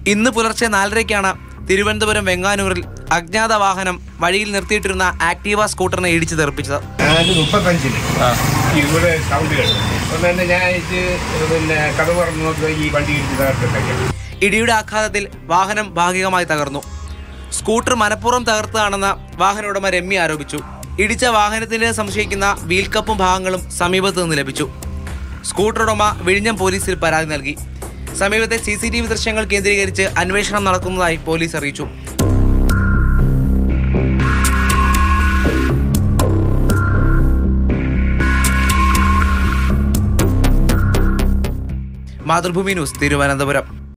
ഇന്ന് പുലർച്ചെ നാലരയ്ക്കാണ് തിരുവനന്തപുരം വെങ്ങാനൂരിൽ അജ്ഞാത വാഹനം വഴിയിൽ നിർത്തിയിട്ടിരുന്ന ആക്ടീവ സ്കൂട്ടറിനെ ഇടിച്ചു തെറിപ്പിച്ചത് ഞാനത് മുപ്പത്തഞ്ചിന് ഇവിടെ സൗണ്ട് കേട്ടു അപ്പം തന്നെ ഞാൻ ഇത് പിന്നെ കഥ പറഞ്ഞു നോക്കുക ഈ വണ്ടി ഇടിച്ച് തകർത്തിട്ടൊക്കെ ഇടിയുടെ ആഘാതത്തിൽ വാഹനം ഭാഗികമായി തകർന്നു സ്കൂട്ടർ മനഃപൂർവ്വം തകർത്തതാണെന്ന് വാഹന ഉടമ രമ്യ ആരോപിച്ചു ഇടിച്ച വാഹനത്തിന്റെ സംശയിക്കുന്ന വീൽ കപ്പും ഭാഗങ്ങളും സമീപത്ത് നിന്ന് ലഭിച്ചു സ്കൂട്ടർ ഉടമ വിഴിഞ്ഞം പോലീസിൽ പരാതി നൽകി സമീപത്തെ സി സി ടി വി ദൃശ്യങ്ങൾ കേന്ദ്രീകരിച്ച് അന്വേഷണം നടക്കുന്നതായി പോലീസ് അറിയിച്ചു മാതൃഭൂമി ന്യൂസ് തിരുവനന്തപുരം